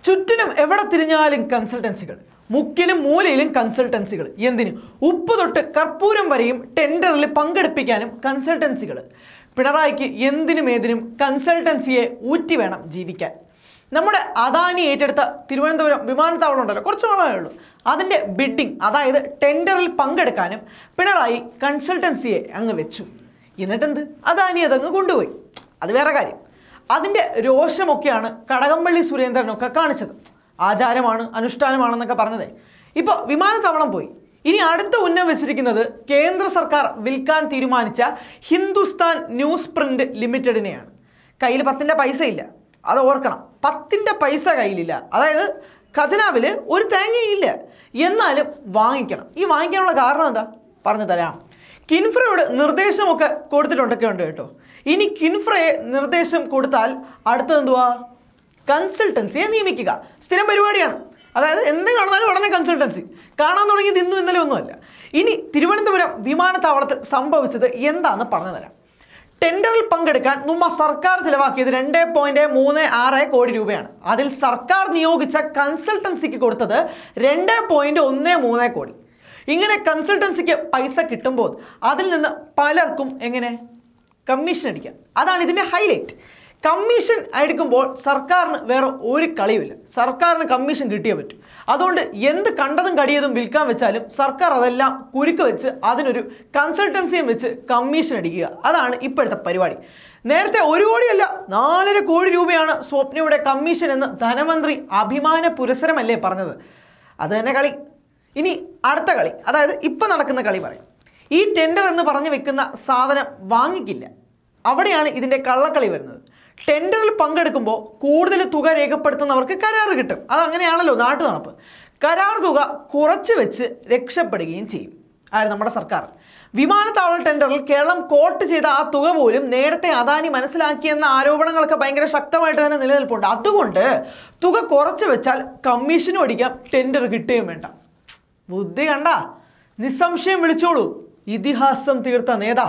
ചുറ്റിനും എവിടെ തിരിഞ്ഞാലും കൺസൾട്ടൻസികൾ മുക്കിലും മൂലയിലും കൺസൾട്ടൻസികൾ എന്തിന് ഉപ്പ് തൊട്ട് കർപ്പൂരം വരെയും ടെൻഡറിൽ പങ്കെടുപ്പിക്കാനും കൺസൾട്ടൻസികൾ പിണറായിക്ക് എന്തിനും ഏതിനും കൺസൾട്ടൻസിയെ ഊറ്റി വേണം ജീവിക്കാൻ നമ്മുടെ അദാനി ഏറ്റെടുത്ത തിരുവനന്തപുരം വിമാനത്താവളം ഉണ്ടല്ലോ കുറച്ച് നാളേ ഉള്ളൂ അതിൻ്റെ ബിഡിങ് അതായത് ടെൻഡറിൽ പങ്കെടുക്കാനും പിണറായി കൺസൾട്ടൻസിയെ അങ്ങ് വെച്ചു എന്നിട്ടെന്ത് അദാനി അതങ്ങ് കൊണ്ടുപോയി അത് വേറെ കാര്യം അതിൻ്റെ രോഷമൊക്കെയാണ് കടകംപള്ളി സുരേന്ദ്രനൊക്കെ കാണിച്ചത് ആചാരമാണ് അനുഷ്ഠാനമാണെന്നൊക്കെ പറഞ്ഞത് ഇപ്പോൾ വിമാനത്താവളം പോയി ഇനി അടുത്ത ഉന്നം വെച്ചിരിക്കുന്നത് കേന്ദ്ര സർക്കാർ വിൽക്കാൻ തീരുമാനിച്ച ഹിന്ദുസ്ഥാൻ ന്യൂസ് പ്രിന്റ് ലിമിറ്റഡിനെയാണ് കയ്യിൽ പത്തിൻ്റെ പൈസ ഇല്ല അത് ഓർക്കണം പത്തിൻ്റെ പൈസ കയ്യിലില്ല അതായത് ഖജനാവിൽ ഒരു തേങ്ങയില്ല എന്നാലും വാങ്ങിക്കണം ഈ വാങ്ങിക്കാനുള്ള കാരണം എന്താ പറഞ്ഞു തരാം കിൻഫ്രയോട് നിർദ്ദേശമൊക്കെ കൊടുത്തിട്ടുണ്ടൊക്കെ ഉണ്ട് കേട്ടോ ഇനി കിൻഫ്രയെ നിർദ്ദേശം കൊടുത്താൽ അടുത്തത് എന്തുവാ കൺസൾട്ടൻസിയെ നിയമിക്കുക സ്ഥിരം പരിപാടിയാണ് അതായത് എന്ത് കാണുന്നാലും ഉടനെ കൺസൾട്ടൻസി കാണാൻ തുടങ്ങിയത് ഇന്നും ഇന്നലെ ഒന്നുമല്ല ഇനി തിരുവനന്തപുരം വിമാനത്താവളത്തിൽ സംഭവിച്ചത് എന്താണെന്ന് പറഞ്ഞു തരാം ടെൻഡറിൽ പങ്കെടുക്കാൻ നമ്മ സർക്കാർ ചിലവാക്കിയത് രണ്ട് പോയിന്റ് മൂന്ന് ആറ് കോടി രൂപയാണ് അതിൽ സർക്കാർ നിയോഗിച്ച കൺസൾട്ടൻസിക്ക് കൊടുത്തത് രണ്ട് പോയിന്റ് ഒന്ന് മൂന്ന് കോടി ഇങ്ങനെ കൺസൾട്ടൻസിക്ക് പൈസ കിട്ടുമ്പോൾ അതിൽ നിന്ന് പലർക്കും എങ്ങനെ കമ്മീഷൻ അടിക്കാം അതാണ് ഇതിൻ്റെ ഹൈലൈറ്റ് കമ്മീഷൻ എടുക്കുമ്പോൾ സർക്കാരിന് വേറെ ഒരു കളിയുമില്ല സർക്കാരിന് കമ്മീഷൻ കിട്ടിയേ പറ്റും അതുകൊണ്ട് എന്ത് കണ്ടതും കടിയതും വിൽക്കാൻ വെച്ചാലും സർക്കാർ അതെല്ലാം കുരുക്ക് വെച്ച് അതിനൊരു കൺസൾട്ടൻസിയും വെച്ച് കമ്മീഷൻ അടിക്കുക അതാണ് ഇപ്പോഴത്തെ പരിപാടി നേരത്തെ ഒരു കോടിയല്ല നാലര കോടി രൂപയാണ് സ്വപ്നയുടെ കമ്മീഷൻ എന്ന് ധനമന്ത്രി അഭിമാന പുരസരമല്ലേ പറഞ്ഞത് അത് തന്നെ കളി ഇനി അടുത്ത കളി അതായത് ഇപ്പം നടക്കുന്ന കളി പറയും ഈ ടെൻഡർ എന്ന് പറഞ്ഞു വെക്കുന്ന സാധനം വാങ്ങിക്കില്ല അവിടെയാണ് ഇതിൻ്റെ കള്ളക്കളി വരുന്നത് ടെൻഡറിൽ പങ്കെടുക്കുമ്പോൾ കൂടുതൽ തുക രേഖപ്പെടുത്തുന്നവർക്ക് കരാർ കിട്ടും അതങ്ങനെയാണല്ലോ നാട്ടു നടപ്പ് കരാർ തുക കുറച്ച് വെച്ച് രക്ഷപ്പെടുകയും ചെയ്യും ആയിരുന്നു നമ്മുടെ സർക്കാർ വിമാനത്താവള ടെൻഡറിൽ കേരളം കോട്ട് ചെയ്ത ആ തുക പോലും നേരത്തെ അദാനി മനസ്സിലാക്കിയെന്ന ആരോപണങ്ങളൊക്കെ ഭയങ്കര ശക്തമായിട്ട് തന്നെ നിലനിൽപ്പുണ്ട് അതുകൊണ്ട് തുക കുറച്ച് വെച്ചാൽ കമ്മീഷനും അടിക്കാം ടെൻഡർ കിട്ടുകയും വേണ്ട ബുദ്ധി കണ്ട നിസ്സംശയം വിളിച്ചോളൂ ഇതിഹാസം തീർത്ത നേതാ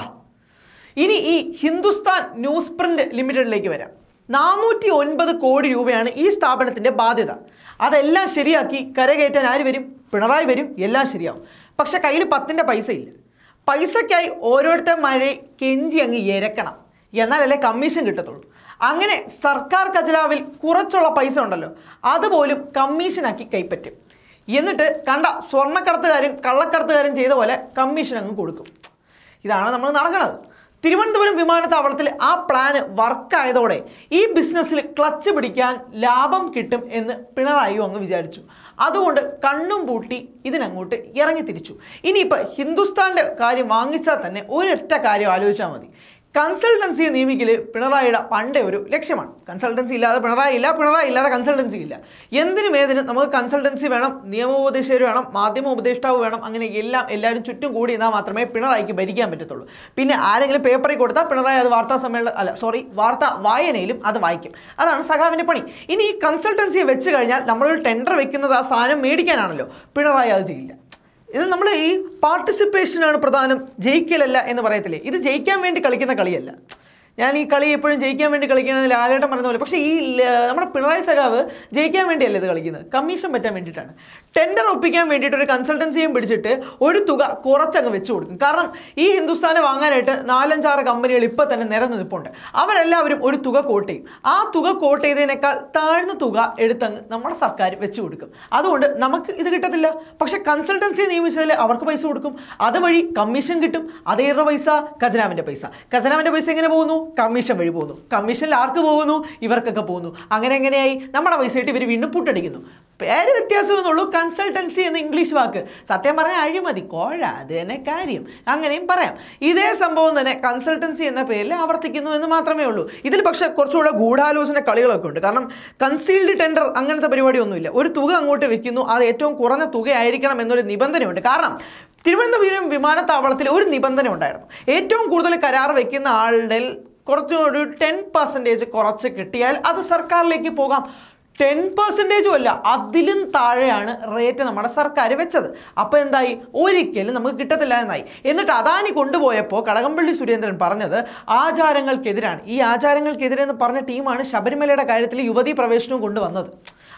ഇനി ഈ ഹിന്ദുസ്ഥാൻ ന്യൂസ് പ്രിന്റ് ലിമിറ്റഡിലേക്ക് വരാം നാനൂറ്റി ഒൻപത് കോടി രൂപയാണ് ഈ സ്ഥാപനത്തിൻ്റെ ബാധ്യത അതെല്ലാം ശരിയാക്കി കരകയറ്റാൻ ആര് വരും പിണറായി വരും എല്ലാം ശരിയാവും പക്ഷെ കയ്യിൽ പത്തിൻ്റെ പൈസ ഇല്ല പൈസയ്ക്കായി ഓരോരുത്തന്മാരെ കെഞ്ചി അങ്ങ് ഇരക്കണം എന്നാലല്ലേ കമ്മീഷൻ കിട്ടത്തുള്ളൂ അങ്ങനെ സർക്കാർ ഖജനാവിൽ കുറച്ചുള്ള പൈസ ഉണ്ടല്ലോ അതുപോലും കമ്മീഷനാക്കി കൈപ്പറ്റും എന്നിട്ട് കണ്ട സ്വർണ്ണക്കടത്തുകാരും കള്ളക്കടത്തുകാരും ചെയ്ത പോലെ കമ്മീഷൻ അങ്ങ് കൊടുക്കും ഇതാണ് നമ്മൾ നടക്കുന്നത് തിരുവനന്തപുരം വിമാനത്താവളത്തിൽ ആ പ്ലാന് വർക്കായതോടെ ഈ ബിസിനസ്സിൽ ക്ലച്ച് പിടിക്കാൻ ലാഭം കിട്ടും എന്ന് പിണറായിയും അങ്ങ് വിചാരിച്ചു അതുകൊണ്ട് കണ്ണും പൂട്ടി ഇതിനങ്ങോട്ട് ഇറങ്ങി തിരിച്ചു ഇനിയിപ്പോൾ ഹിന്ദുസ്ഥാൻ്റെ കാര്യം വാങ്ങിച്ചാൽ തന്നെ ഒരൊറ്റ കാര്യം ആലോചിച്ചാൽ മതി കൺസൾട്ടൻസിയെ നിയമിക്കൽ പിണറായിയുടെ പണ്ടേ ഒരു ലക്ഷ്യമാണ് കൺസൾട്ടൻസി ഇല്ലാതെ പിണറായി ഇല്ല പിണറായി ഇല്ലാതെ കൺസൾട്ടൻസി ഇല്ല എന്തിനും ഏതിനും നമുക്ക് കൺസൾട്ടൻസി വേണം നിയമോപദേശകർ വേണം മാധ്യമ ഉപദേഷ്ടാവ് വേണം അങ്ങനെ എല്ലാം എല്ലാവരും ചുറ്റും കൂടി എന്നാൽ മാത്രമേ പിണറായിക്ക് ഭരിക്കാൻ പറ്റത്തുള്ളൂ പിന്നെ ആരെങ്കിലും പേപ്പറിൽ കൊടുത്താൽ പിണറായി അത് വാർത്താ സമ്മേളനം അല്ല സോറി വാർത്താ വായനയിലും അത് വായിക്കും അതാണ് സഖാവിൻ്റെ പണി ഇനി ഈ കൺസൾട്ടൻസിയെ വെച്ച് കഴിഞ്ഞാൽ നമ്മളൊരു ടെൻഡർ വെക്കുന്നത് ആ സാധനം മേടിക്കാനാണല്ലോ പിണറായി അത് ചെയ്യില്ല ഇത് നമ്മൾ ഈ പാർട്ടിസിപ്പേഷനാണ് പ്രധാനം ജയിക്കലല്ല എന്ന് പറയത്തില്ലേ ഇത് ജയിക്കാൻ വേണ്ടി കളിക്കുന്ന കളിയല്ല ഞാൻ ഈ കളി എപ്പോഴും ജയിക്കാൻ വേണ്ടി കളിക്കുന്നത് ലാലേട്ടൻ പറഞ്ഞ പോലെ പക്ഷേ ഈ ല- നമ്മുടെ പിണറായി സഖാവ് ജയിക്കാൻ വേണ്ടിയല്ല ഇത് കളിക്കുന്നത് കമ്മീഷൻ പറ്റാൻ വേണ്ടിയിട്ടാണ് ടെൻഡർ ഒപ്പിക്കാൻ വേണ്ടിയിട്ട് ഒരു കൺസൾട്ടൻസിയും പിടിച്ചിട്ട് ഒരു തുക കുറച്ചങ്ങ് വെച്ച് കൊടുക്കും കാരണം ഈ ഹിന്ദുസ്ഥാനെ വാങ്ങാനായിട്ട് നാലഞ്ചാറ് കമ്പനികൾ ഇപ്പോൾ തന്നെ നിരന്ന് നിൽപ്പുണ്ട് അവരെല്ലാവരും ഒരു തുക കോട്ട് ചെയ്യും ആ തുക കോട്ട് ചെയ്തതിനേക്കാൾ താഴ്ന്ന തുക എടുത്തങ്ങ് നമ്മുടെ സർക്കാർ വെച്ച് കൊടുക്കും അതുകൊണ്ട് നമുക്ക് ഇത് കിട്ടത്തില്ല പക്ഷെ കൺസൾട്ടൻസിയെ നിയമിച്ചതിൽ അവർക്ക് പൈസ കൊടുക്കും അതുവഴി കമ്മീഷൻ കിട്ടും അതേറെ പൈസ ഖജനാവിൻ്റെ പൈസ ഖജനാവിൻ്റെ പൈസ എങ്ങനെ പോകുന്നു കമ്മീഷൻ വഴി പോകുന്നു കമ്മീഷനിൽ ആർക്ക് പോകുന്നു ഇവർക്കൊക്കെ പോകുന്നു അങ്ങനെ എങ്ങനെയായി നമ്മുടെ പൈസ ഇട്ട് ഇവർ വീണ്ടും പുട്ടടിക്കുന്നു പേര് വ്യത്യാസമെന്നുള്ളൂ കൺസൾട്ടൻസി എന്ന ഇംഗ്ലീഷ് വാക്ക് സത്യം പറഞ്ഞാൽ അഴിമതി കോഴ അത് തന്നെ കാര്യം അങ്ങനെയും പറയാം ഇതേ സംഭവം തന്നെ കൺസൾട്ടൻസി എന്ന പേരിൽ ആവർത്തിക്കുന്നു എന്ന് മാത്രമേ ഉള്ളൂ ഇതിൽ പക്ഷേ കുറച്ചുകൂടെ ഗൂഢാലോചന കളികളൊക്കെ ഉണ്ട് കാരണം കൺസീൽഡ് ടെൻഡർ അങ്ങനത്തെ പരിപാടിയൊന്നുമില്ല ഒരു തുക അങ്ങോട്ട് വെക്കുന്നു അത് ഏറ്റവും കുറഞ്ഞ തുകയായിരിക്കണം എന്നൊരു നിബന്ധനയുണ്ട് കാരണം തിരുവനന്തപുരം വിമാനത്താവളത്തിൽ ഒരു നിബന്ധന ഉണ്ടായിരുന്നു ഏറ്റവും കൂടുതൽ കരാർ വെക്കുന്ന ആളുടെ കുറച്ചുകൂടി ടെൻ പെർസെൻറ്റേജ് കുറച്ച് കിട്ടിയാൽ അത് സർക്കാരിലേക്ക് പോകാം ടെൻ പെർസെൻറ്റേജും അല്ല അതിലും താഴെയാണ് റേറ്റ് നമ്മുടെ സർക്കാർ വെച്ചത് അപ്പോൾ എന്തായി ഒരിക്കലും നമുക്ക് കിട്ടത്തില്ല എന്നായി എന്നിട്ട് അദാനി കൊണ്ടുപോയപ്പോൾ കടകംപള്ളി സുരേന്ദ്രൻ പറഞ്ഞത് ആചാരങ്ങൾക്കെതിരാണ് ഈ ആചാരങ്ങൾക്കെതിരെ എന്ന് പറഞ്ഞ ടീമാണ് ശബരിമലയുടെ കാര്യത്തിൽ യുവതീ പ്രവേശനവും കൊണ്ടുവന്നത്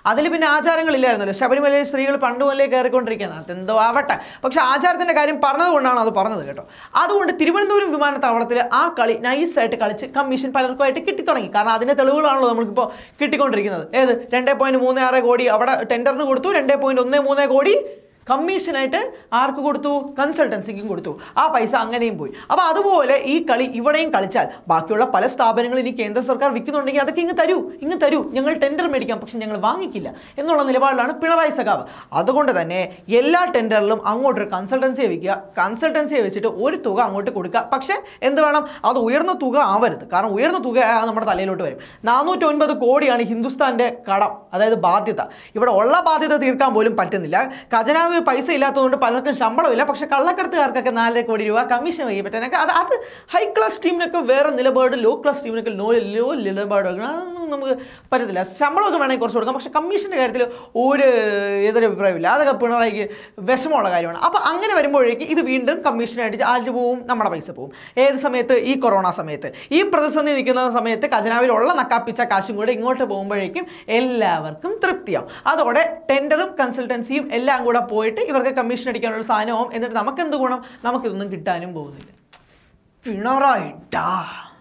അതിൽ പിന്നെ ആചാരങ്ങളില്ലായിരുന്നല്ലോ ശബരിമലയിൽ സ്ത്രീകൾ പണ്ട് മുതലേ കയറിക്കൊണ്ടിരിക്കുകയാണ് അതെന്തോ ആവട്ടെ പക്ഷെ ആചാരത്തിൻ്റെ കാര്യം പറഞ്ഞതുകൊണ്ടാണ് അത് പറഞ്ഞത് കേട്ടോ അതുകൊണ്ട് തിരുവനന്തപുരം വിമാനത്താവളത്തിൽ ആ കളി നൈസായിട്ട് കളിച്ച് കമ്മീഷൻ പലർക്കുമായിട്ട് കിട്ടിത്തുടങ്ങി കാരണം അതിൻ്റെ തെളിവുകളാണല്ലോ നമുക്കിപ്പോൾ കിട്ടിക്കൊണ്ടിരിക്കുന്നത് ഏത് രണ്ടേ പോയിൻറ്റ് മൂന്ന് ആറ് കോടി അവിടെ ടെൻഡറിന് കൊടുത്തു രണ്ടേ പോയിൻറ്റ് ഒന്ന് മൂന്ന് കോടി കമ്മീഷനായിട്ട് ആർക്ക് കൊടുത്തു കൺസൾട്ടൻസിക്കും കൊടുത്തു ആ പൈസ അങ്ങനെയും പോയി അപ്പോൾ അതുപോലെ ഈ കളി ഇവിടെയും കളിച്ചാൽ ബാക്കിയുള്ള പല സ്ഥാപനങ്ങളും ഇനി കേന്ദ്ര സർക്കാർ വിൽക്കുന്നുണ്ടെങ്കിൽ അതൊക്കെ ഇങ്ങ് തരൂ ഇങ്ങ് തരൂ ഞങ്ങൾ ടെൻഡർ മേടിക്കാം പക്ഷെ ഞങ്ങൾ വാങ്ങിക്കില്ല എന്നുള്ള നിലപാടിലാണ് പിണറായി സഖാവ് അതുകൊണ്ട് തന്നെ എല്ലാ ടെൻഡറിലും അങ്ങോട്ടൊരു കൺസൾട്ടൻസിയെ വയ്ക്കുക കൺസൾട്ടൻസിയെ വെച്ചിട്ട് ഒരു തുക അങ്ങോട്ട് കൊടുക്കുക പക്ഷേ എന്ത് വേണം അത് ഉയർന്ന തുക ആവരുത് കാരണം ഉയർന്ന തുക ആയാൽ നമ്മുടെ തലയിലോട്ട് വരും നാനൂറ്റി ഒൻപത് കോടിയാണ് ഹിന്ദുസ്ഥാൻ്റെ കടം അതായത് ബാധ്യത ഇവിടെ ഉള്ള ബാധ്യത തീർക്കാൻ പോലും പറ്റുന്നില്ല ഖജനാവ് പൈസ ഇല്ലാത്തതുകൊണ്ട് പലർക്കും ശമ്പളമില്ല പക്ഷേ കള്ളക്കടത്തുകാർക്കൊക്കെ നാലര കോടി രൂപ കമ്മീഷൻ വയ്യ പറ്റാനൊക്കെ അത് അത് ഹൈ ക്ലാസ് ടീമിനൊക്കെ വേറെ നിലപാട് ലോ ക്ലാസ് ടീമിനൊക്കെ ലോ ലോ നിലപാട് അതൊന്നും നമുക്ക് പറ്റത്തില്ല ശമ്പളമൊക്കെ വേണമെങ്കിൽ കുറച്ച് കൊടുക്കാം പക്ഷേ കമ്മീഷൻ്റെ കാര്യത്തിൽ ഒരു എതിരെ അഭിപ്രായമില്ല അതൊക്കെ പിണറായിക്ക് വിഷമമുള്ള കാര്യമാണ് അപ്പോൾ അങ്ങനെ വരുമ്പോഴേക്ക് ഇത് വീണ്ടും കമ്മീഷനായിട്ട് ആയിട്ട് പോവും നമ്മുടെ പൈസ പോവും ഏത് സമയത്ത് ഈ കൊറോണ സമയത്ത് ഈ പ്രതിസന്ധി നിൽക്കുന്ന സമയത്ത് ഖജനാവിലുള്ള നക്കാപ്പിച്ച കാശും കൂടെ ഇങ്ങോട്ട് പോകുമ്പോഴേക്കും എല്ലാവർക്കും തൃപ്തിയാവും അതോടെ ടെൻഡറും കൺസൾട്ടൻസിയും എല്ലാം കൂടെ പോയിട്ട് ഇവർക്ക് കമ്മീഷൻ അടിക്കാനുള്ള സാധനവും എന്നിട്ട് നമുക്ക് എന്ത് ഗുണം നമുക്കിതൊന്നും കിട്ടാനും പോകുന്നില്ല പിണറായിട്ടാ